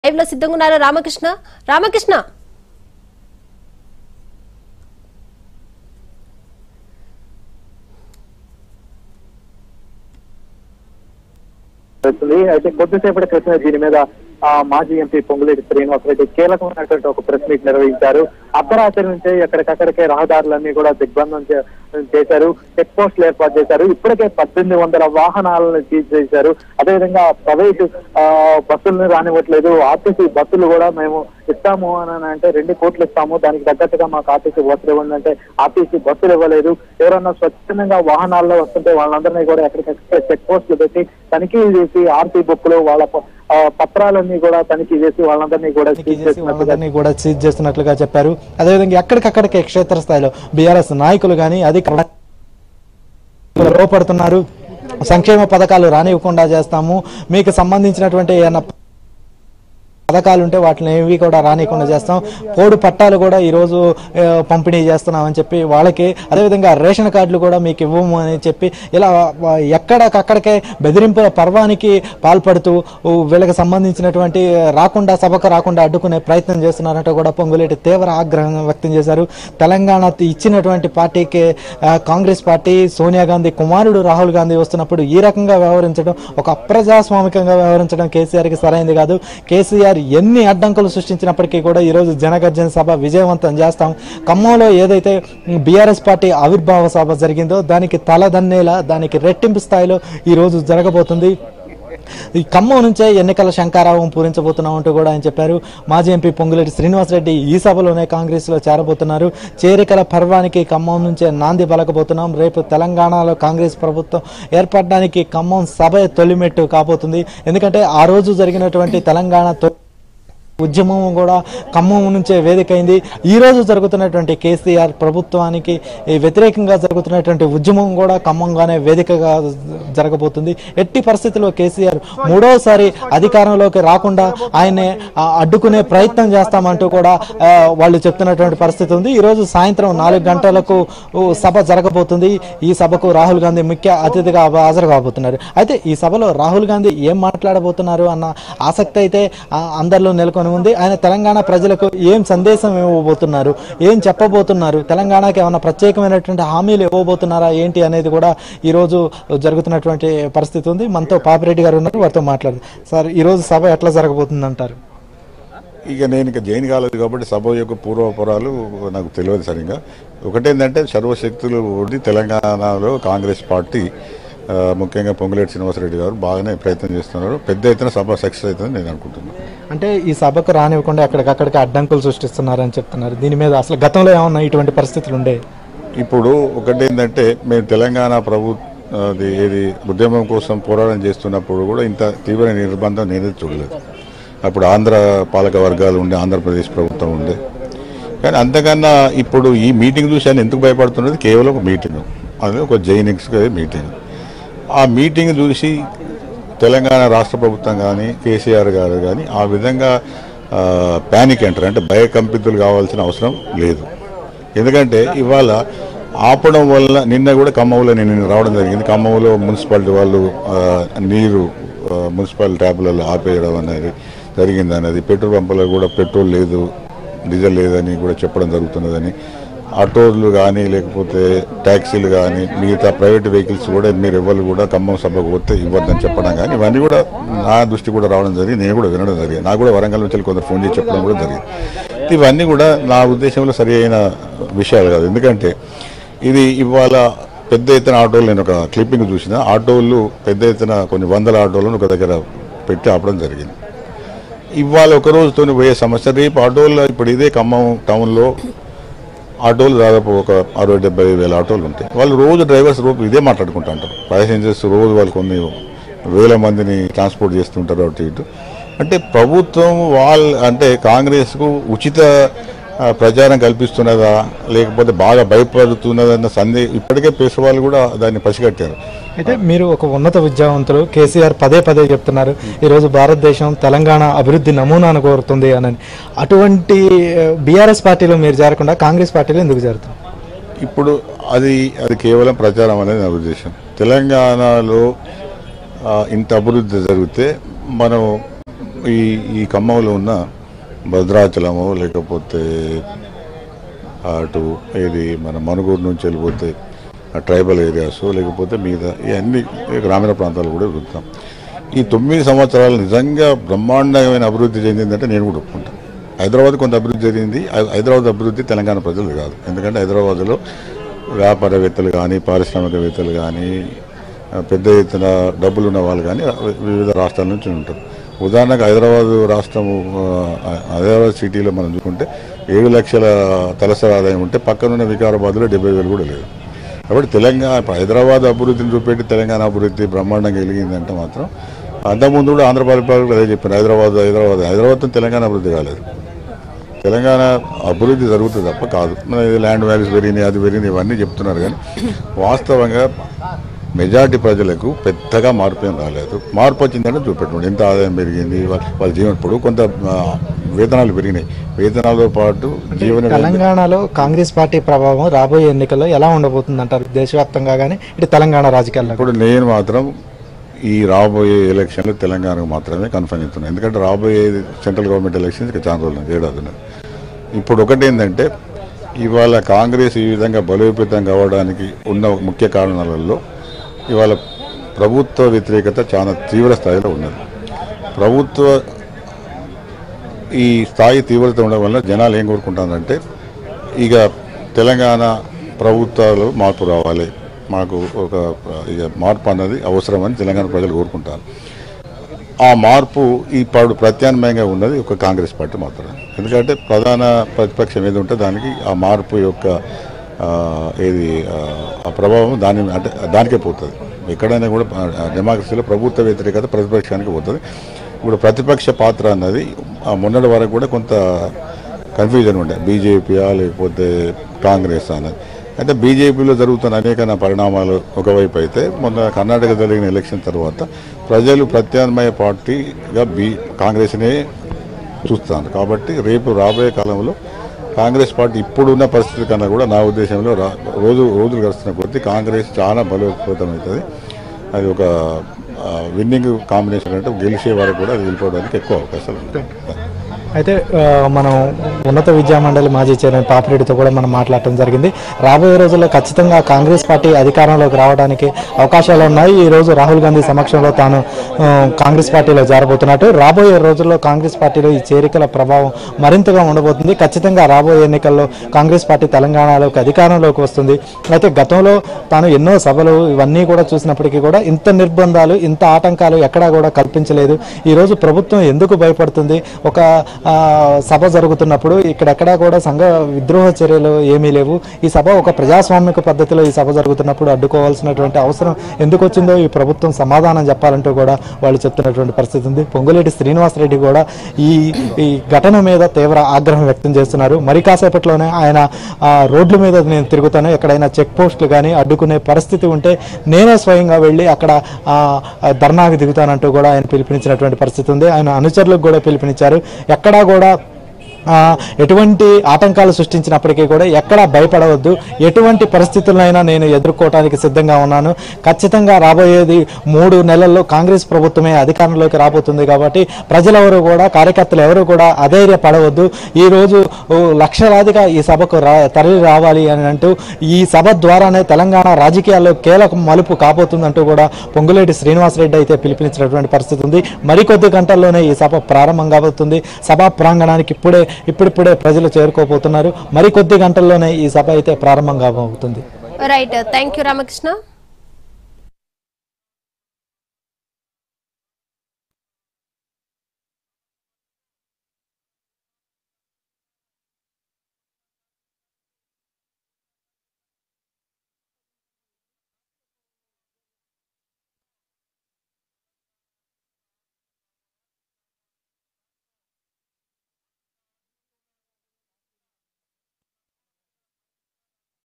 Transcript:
Live లో సిద్ధంగా ఉన్నారు రామకృష్ణ రామకృష్ణ వస్తుంది అయితే కొద్దిసేపటి క్రితమే దీని మీద ఆ మాజీ ఎంపీ పొంగులేటి శ్రీనివాసరెడ్డి కీలకమైనటువంటి ఒక ప్రెస్ మీట్ నిర్వహించారు అర్ధరాత్రి నుంచే ఎక్కడికక్కడికే రహదారులన్నీ కూడా దిగ్బంధం చే- చేశారు చెక్ పోస్టులు ఏర్పాటు చేశారు ఇప్పటికే పద్దెనిమిది వందల వాహనాలను సీజ్ చేశారు అదేవిధంగా ప్రైవేటు ఆ, బస్సులను రానివ్వట్లేదు ఆర్టీసీ బస్సులు కూడా మేము ఇస్తాము అని అంటే రెండు కోట్లు ఇస్తాము దానికి తగ్గట్టుగా మాకు ఆర్టీసీ బస్సులు ఇవ్వండి అంటే ఆర్టీసీ బస్సులు ఇవ్వలేదు ఎవరన్నా స్వచ్ఛందంగా వాహనాల్లో వస్తుంటే వాళ్ళందరినీ కూడా ఎక్కడికక్కడ చెక్ పోస్టులు పెట్టి తనిఖీ చేసి ఆర్టీ బుక్లు వాళ్ళ ప- ఆ, పత్రాలన్నీ కూడా తనిఖీ చేసి వాళ్ళందరినీ కూడా తనిఖీ సీజ్ చేసి చేసినట్టుగా వాళ్ళందరినీ కూడా సీజ్ చేస్తున్నట్లుగా చెప్పారు అదేవిధంగా ఎక్కడికక్కడికే క్షేత్రస్థాయిలో బీఆర్ఎస్ నాయకులు కానీ అధికారులు లోపడుతున్నారు సంక్షేమ పథకాలు రానివ్వకుండా చేస్తాము మీకు సంబంధించినటువంటి ఏమన్నా పథకాలు ఉంటే వాటిని ఏవి కూడా రానియకుండా చేస్తాం పోడు పట్టాలు కూడా ఈరోజు ఆ, పంపిణీ చేస్తున్నామని చెప్పి వాళ్ళకి అదేవిధంగా రేషన్ కార్డులు కూడా మీకు ఇవ్వము అని చెప్పి ఇలా వా- ఎక్కడికక్కడికే బెదిరింపుల పర్వానికి పాల్పడుతూ ఊ, వీళ్ళకి సంబంధించినటువంటి రాకుండా సభకు రాకుండా అడ్డుకునే ప్రయత్నం చేస్తున్నారంటూ కూడా పొంగులేటి తీవ్ర ఆగ్రహం వ్యక్తం చేశారు తెలంగాణ ఇచ్చినటువంటి పార్టీకి ఆ, కాంగ్రెస్ పార్టీ సోనియా గాంధీ కుమారుడు రాహుల్ గాంధీ వస్తున్నప్పుడు ఈ రకంగా వ్యవహరించడం ఒక అప్రజాస్వామికంగా వ్యవహరించడం కేసీఆర్కి సరైనది కాదు కేసీఆర్ ఎన్ని అడ్డంకులు సృష్టించినప్పటికీ కూడా ఈరోజు జనగర్జన సభ విజయవంతం చేస్తాం ఖమ్మంలో ఏదైతే బీఆర్ఎస్ పార్టీ ఆవిర్భావ సభ జరిగిందో దానికి తలదన్నేలా దానికి రెట్టింపు స్థాయిలో ఈరోజు జరగబోతుంది ఈ ఖమ్మం నుంచే ఎన్నికల శంకారావం పూరించబోతున్నాం అంటూ కూడా ఆయన చెప్పారు మాజీ ఎంపీ పొంగులేటి శ్రీనివాసరెడ్డి ఈ సభలోనే కాంగ్రెస్ లో చేరబోతున్నారు చేరికల పర్వానికి ఖమ్మం నుంచే నాంది పలకబోతున్నాం రేపు తెలంగాణలో కాంగ్రెస్ ప్రభుత్వం ఏర్పడడానికి ఖమ్మం సభ తొలిమెట్టు కాబోతుంది ఎందుకంటే ఆ రోజు జరిగినటువంటి తెలంగాణ తొలి ఉద్యమం కూడా ఖమ్మం నుంచే వేదిక అయింది ఈ రోజు జరుగుతున్నటువంటి కేసీఆర్ ప్రభుత్వానికి ఈ వ్యతిరేకంగా జరుగుతున్నటువంటి ఉద్యమం కూడా ఖమ్మంగానే వేదికగా జరగబోతుంది ఎట్టి పరిస్థితుల్లో కేసీఆర్ మూడోసారి అధికారంలోకి రాకుండా ఆయన్ని ఆ, అడ్డుకునే ప్రయత్నం చేస్తామంటూ కూడా ఆ, వాళ్ళు చెప్తున్నటువంటి పరిస్థితి ఉంది ఈ రోజు సాయంత్రం నాలుగు గంటలకు ఓ, సభ జరగబోతుంది ఈ సభకు రాహుల్ గాంధీ ముఖ్య అతిథిగా హాజరు కాబోతున్నారు అయితే ఈ సభలో రాహుల్ గాంధీ ఏం మాట్లాడబోతున్నారు అన్న ఆసక్తి అయితే ఆ, అందరిలో నెలకొని ఉంది ఆయన తెలంగాణ ప్రజలకు ఏం సందేశం ఇవ్వబోతున్నారు ఏం చెప్పబోతున్నారు తెలంగాణకి ఏమైనా ప్రత్యేకమైనటువంటి హామీలు ఇవ్వబోతున్నారా ఏంటి అనేది కూడా ఈ రోజు జరుగుతున్నటువంటి పరిస్థితి ఉంది మనతో పాపిరెడ్డి గారు ఉన్నారు వారితో మాట్లాడదు సార్ ఈ రోజు సభ ఎట్లా జరగబోతుంది అంటారు ఇక నేను ఇక జైన్ కాలేదు కాబట్టి సభ యొక్క పూర్వపురాలు నాకు తెలియదు సరిగా ఒకటేంటంటే సర్వశక్తులు ఉండి తెలంగాణలో కాంగ్రెస్ పార్టీ ఆ, ముఖ్యంగా పొంగులేటి శ్రీనివాసరెడ్డి గారు బాగానే ప్రయత్నం చేస్తున్నారు పెద్ద ఎత్తున సభ సక్సెస్ అవుతుందని నేను అనుకుంటున్నాను అంటే ఈ సభకు రానివ్వకుండా ఎక్కడికక్కడికి అడ్డంకులు సృష్టిస్తున్నారని చెప్తున్నారు దీని మీద అసలు గతంలో ఏమన్నా ఇటువంటి పరిస్థితులు ఉండే ఇప్పుడు ఒకటేంటంటే మేము తెలంగాణ ప్రభు అది ఏది ఉద్యమం కోసం పోరాటం చేస్తున్నప్పుడు కూడా ఇంత తీవ్ర నిర్బంధం నేనే చూడలేదు అప్పుడు ఆంధ్ర పాలక వర్గాలు ఉండే ఆంధ్రప్రదేశ్ ప్రభుత్వం ఉండే కానీ అంతకన్నా ఇప్పుడు ఈ మీటింగ్ చూసి ఆయన ఎందుకు భయపడుతున్నది కేవలం ఒక మీటింగ్ అది ఒక జైనిక్స్ మీటింగ్ ఆ మీటింగ్ చూసి తెలంగాణ రాష్ట్ర ప్రభుత్వం కానీ కేసీఆర్ గారు కానీ ఆ విధంగా ప్యానిక్ ఎంటర్ అంటే భయకంపితులు కావాల్సిన అవసరం లేదు ఎందుకంటే ఇవాళ ఆపడం వల్ల నిన్న కూడా ఖమ్మంలో నేను నిన్న రావడం జరిగింది ఖమ్మంలో మున్సిపాలిటీ వాళ్ళు ఆ, నీరు ఆ, మున్సిపల్ ట్యాబ్లలో ఆపేయడం అనేది జరిగింది అనేది పెట్రోల్ పంపులో కూడా పెట్రోల్ లేదు డీజిల్ లేదని కూడా చెప్పడం జరుగుతున్నదని ఆటోలు కానీ లేకపోతే ట్యాక్సీలు కానీ మిగతా ప్రైవేట్ వెహికల్స్ కూడా మీరు ఎవరు కూడా ఖమ్మం సభకు పోతే ఇవ్వద్దని చెప్పడం కానీ ఇవన్నీ కూడా నా దృష్టి కూడా రావడం జరిగింది నేను కూడా వినడం జరిగింది నాకు కూడా వరంగల్ నుంచి కొందరు ఫోన్ చేసి చెప్పడం కూడా జరిగింది ఇవన్నీ కూడా నా ఉద్దేశంలో సరి అయిన విషయాలు కాదు ఎందుకంటే ఇది ఇవాళ పెద్ద ఎత్తున ఆటోలు నేను ఒక క్లిప్పింగ్ చూసిన ఆటోలు పెద్ద ఎత్తున కొన్ని వందల ఆటోలను ఒక దగ్గర పెట్టి ఆపడం జరిగింది ఇవాళ ఒక రోజుతో పోయే సమస్య రేపు ఆటోల్లో ఇప్పుడు ఇదే ఖమ్మం టౌన్లో ఆటోలు దాదాపు ఒక అరవై డెబ్బై వేల ఆటోలు ఉంటాయి వాళ్ళు రోజు డ్రైవర్స్ రోజు ఇదే మాట్లాడుకుంటూ ఉంటారు ప్యాసింజర్స్ రోజు వాళ్ళు కొన్ని వేల మందిని ట్రాన్స్పోర్ట్ చేస్తుంటారు అటు ఇటు అంటే ప్రభుత్వం వాళ్ళ అంటే కాంగ్రెస్కు ఉచిత ఆ, ప్రచారం కల్పిస్తున్నదా లేకపోతే బాగా భయపడుతున్నదన్న సందే ఇప్పటికే పేసవాళ్ళు కూడా దాన్ని పసిగట్టారు అయితే మీరు ఒక ఉన్నత విద్యావంతులు కేసీఆర్ పదే పదే చెప్తున్నారు ఈరోజు భారతదేశం తెలంగాణ అభివృద్ధి నమూనాను కోరుతుంది అని అటువంటి బీఆర్ఎస్ పార్టీలో మీరు చేరకుండా కాంగ్రెస్ పార్టీలో ఎందుకు చేరుతారు ఇప్పుడు అది అది కేవలం ప్రచారం అనేది నా ఉద్దేశం తెలంగాణలో ఆ, ఇంత అభివృద్ధి జరిగితే మనం ఈ ఈ ఖమ్మంలో ఉన్న భద్రాచలము లేకపోతే అటు ఏది మన మనుగూరు నుంచి వెళ్ళిపోతే ఆ ట్రైబల్ ఏరియాస్ లేకపోతే మీద ఇవన్నీ గ్రామీణ ప్రాంతాలు కూడా వెళ్తాం ఈ తొమ్మిది సంవత్సరాలు నిజంగా బ్రహ్మాండమైన అభివృద్ధి చెందిందంటే నేను కూడా ఒప్పుకుంటాను హైదరాబాద్ కొంత అభివృద్ధి జరిగింది హై- హైదరాబాద్ అభివృద్ధి తెలంగాణ ప్రజలు కాదు ఎందుకంటే హైదరాబాద్లో వ్యాపారవేత్తలు కానీ పారిశ్రామికవేత్తలు కానీ ఆ, పెద్ద ఎత్తున డబ్బులు ఉన్న వాళ్ళు కానీ వి- వివిధ రాష్ట్రాల నుంచి ఉంటారు ఉదాహరణకు హైదరాబాద్ రాష్ట్రము ఆ, హైదరాబాద్ సిటీలో మనం చూసుకుంటే ఏడు లక్షల తలసరి ఆదాయం ఉంటే పక్కనున్న వికారాబాద్లో డెబ్బై వేలు కూడా లేదు కాబట్టి తెలంగాణ ఇప్పుడు హైదరాబాద్ అభివృద్ధిని చూపెట్టి తెలంగాణ అభివృద్ధి బ్రహ్మాండంగా వెలిగిందంటే మాత్రం అంతకుముందు కూడా ఆంధ్ర పరిపాలకులు అదే చెప్పారు హైదరాబాద్ హైదరాబాద్ హైదరాబాద్తో తెలంగాణ అభివృద్ధి కాలేదు తెలంగాణ అభివృద్ధి జరుగుతుంది తప్ప కాదు మన ఇది ల్యాండ్ వాల్యూస్ పెరిగినాయి అది పెరిగినాయి ఇవన్నీ చెప్తున్నారు కానీ వాస్తవంగా మెజారిటీ ప్రజలకు పెద్దగా మార్పు ఏం రాలేదు మార్పు వచ్చిందంటే చూపెట్టండి ఎంత ఆదాయం పెరిగింది వాళ్ళ వాళ్ళ జీవన ఇప్పుడు కొంత ఆ, వేతనాలు పెరిగినాయి వేతనాలతో పాటు జీవన తెలంగాణలో కాంగ్రెస్ పార్టీ ప్రభావం రాబోయే ఎన్నికల్లో ఎలా ఉండబోతుంది అంటారు దేశవ్యాప్తంగా కానీ ఇటు తెలంగాణ రాజకీయాల్లో కూడా. ఇప్పుడు నేను మాత్రం ఈ రాబోయే ఎలక్షన్లు తెలంగాణకు మాత్రమే కన్ఫర్మ్ చేస్తున్నాను ఎందుకంటే రాబోయే సెంట్రల్ గవర్నమెంట్ ఎలక్షన్స్ ఇక చాలా రోజులు ఉంది, ఏడాది ఉన్నది ఇప్పుడు ఒకటి ఏంటంటే ఇవాళ కాంగ్రెస్ ఈ విధంగా బలోపేతం కావడానికి ఉన్న ముఖ్య కారణాలలో ఇవాళ ప్రభుత్వ వ్యతిరేకత చాలా తీవ్ర స్థాయిలో ఉన్నది ప్రభుత్వ ఈ స్థాయి తీవ్రత ఉండడం వల్ల జనాలు ఏం కోరుకుంటారంటే ఇక తెలంగాణ ప్రభుత్వాలు మార్పు రావాలి మాకు ఒక ఇక మార్పు అన్నది అవసరమని తెలంగాణ ప్రజలు కోరుకుంటారు ఆ మార్పు ఇప్పుడు ప్రత్యామ్నాయంగా ఉన్నది ఒక కాంగ్రెస్ పార్టీ మాత్రమే ఎందుకంటే ప్రధాన ప్రతిపక్షం ఏది ఉంటే దానికి ఆ మార్పు యొక్క ఆ, ఏది ఆ, ఆ ప్రభావం దాని అంటే దానికే పోతుంది ఎక్కడైనా కూడా ఆ, డెమోక్రసీలో ప్రభుత్వ వ్యతిరేకత ప్రతిపక్షానికి పోతుంది ఇప్పుడు ప్రతిపక్ష పాత్ర అన్నది ఆ మొన్నటి వరకు కూడా కొంత కన్ఫ్యూజన్ ఉండే బీజేపీయా లేకపోతే కాంగ్రెస్ అన్నది అయితే బీజేపీలో జరుగుతున్న అనేక నా పరిణామాలు ఒకవైపు అయితే మొన్న కర్ణాటక జరిగిన ఎలక్షన్ తర్వాత ప్రజలు ప్రత్యామ్నాయ పార్టీగా బీ కాంగ్రెస్నే చూస్తాను కాబట్టి రేపు రాబోయే కాలంలో కాంగ్రెస్ పార్టీ ఇప్పుడున్న పరిస్థితి కన్నా కూడా నా ఉద్దేశంలో రా రోజు రోజులు గడుస్తున్న కొద్దీ కాంగ్రెస్ చాలా బలోపేతం అవుతుంది అది ఒక విన్నింగ్ కాంబినేషన్ అంటే గెలిచే వరకు కూడా అది వెళ్ళిపోవడానికి ఎక్కువ అవకాశాలు ఉంటాయి అయితే ఆ, మనం ఉన్నత విద్యా మండలి మాజీ చైర్మన్ పాపిరెడ్డితో కూడా మనం మాట్లాడటం జరిగింది రాబోయే రోజుల్లో ఖచ్చితంగా కాంగ్రెస్ పార్టీ అధికారంలోకి రావడానికి అవకాశాలు ఉన్నాయి ఈ రోజు రాహుల్ గాంధీ సమక్షంలో తాను ఆ, కాంగ్రెస్ పార్టీలో చేరబోతున్నట్టు రాబోయే రోజుల్లో కాంగ్రెస్ పార్టీలో ఈ చేరికల ప్రభావం మరింతగా ఉండబోతుంది ఖచ్చితంగా రాబోయే ఎన్నికల్లో కాంగ్రెస్ పార్టీ తెలంగాణలోకి అధికారంలోకి వస్తుంది అయితే గతంలో తాను ఎన్నో సభలు ఇవన్నీ కూడా చూసినప్పటికీ కూడా ఇంత నిర్బంధాలు ఇంత ఆటంకాలు ఎక్కడా కూడా కల్పించలేదు ఈ రోజు ప్రభుత్వం ఎందుకు భయపడుతుంది ఒక ఆ, సభ జరుగుతున్నప్పుడు ఇక్కడెక్కడా కూడా సంఘ విద్రోహ చర్యలు ఏమీ లేవు ఈ సభ ఒక ప్రజాస్వామిక పద్ధతిలో ఈ సభ జరుగుతున్నప్పుడు అడ్డుకోవాల్సినటువంటి అవసరం ఎందుకు వచ్చిందో ఈ ప్రభుత్వం సమాధానం చెప్పాలంటూ కూడా వాళ్ళు చెప్తున్నటువంటి పరిస్థితి ఉంది పొంగులేటి శ్రీనివాసరెడ్డి కూడా ఈ ఈ ఘటన మీద తీవ్ర ఆగ్రహం వ్యక్తం చేస్తున్నారు మరి కాసేపట్లోనే ఆయన ఆ, రోడ్ల మీద నేను తిరుగుతాను ఎక్కడైనా చెక్ పోస్టులు కానీ అడ్డుకునే పరిస్థితి ఉంటే నేనే స్వయంగా వెళ్ళి అక్కడ ఆ, ఆ, ధర్నాకు దిగుతానంటూ కూడా ఆయన పిలుపునిచ్చినటువంటి పరిస్థితి ఉంది ఆయన అనుచరులకు కూడా పిలుపునిచ్చారు ఎక్కడా కూడా ఆ, ఎటువంటి ఆటంకాలు సృష్టించినప్పటికీ కూడా ఎక్కడా భయపడవద్దు ఎటువంటి పరిస్థితులైనా నేను ఎదుర్కోవడానికి సిద్ధంగా ఉన్నాను ఖచ్చితంగా రాబోయేది మూడు నెలల్లో కాంగ్రెస్ ప్రభుత్వమే అధికారంలోకి రాబోతుంది కాబట్టి ప్రజలెవరు కూడా కార్యకర్తలు ఎవరు కూడా అధైర్యపడవద్దు ఈ రోజు ఓ, లక్షలాదిగా ఈ సభకు రా తరలి రావాలి అని అంటూ ఈ సభ ద్వారానే తెలంగాణ రాజకీయాల్లో కీలక మలుపు కాబోతుందంటూ కూడా పొంగులేటి శ్రీనివాసరెడ్డి అయితే పిలుపునిచ్చినటువంటి పరిస్థితి ఉంది మరికొద్ది గంటల్లోనే ఈ సభ ప్రారంభం కాబోతుంది సభా ప్రాంగణానికి ఇప్పుడే ఇప్పుడిప్పుడే ప్రజలు చేరుకోబోతున్నారు మరికొద్ది గంటల్లోనే ఈ సభ అయితే ప్రారంభం కాబోతుంది రైట్ థ్యాంక్ యూ రామకృష్ణ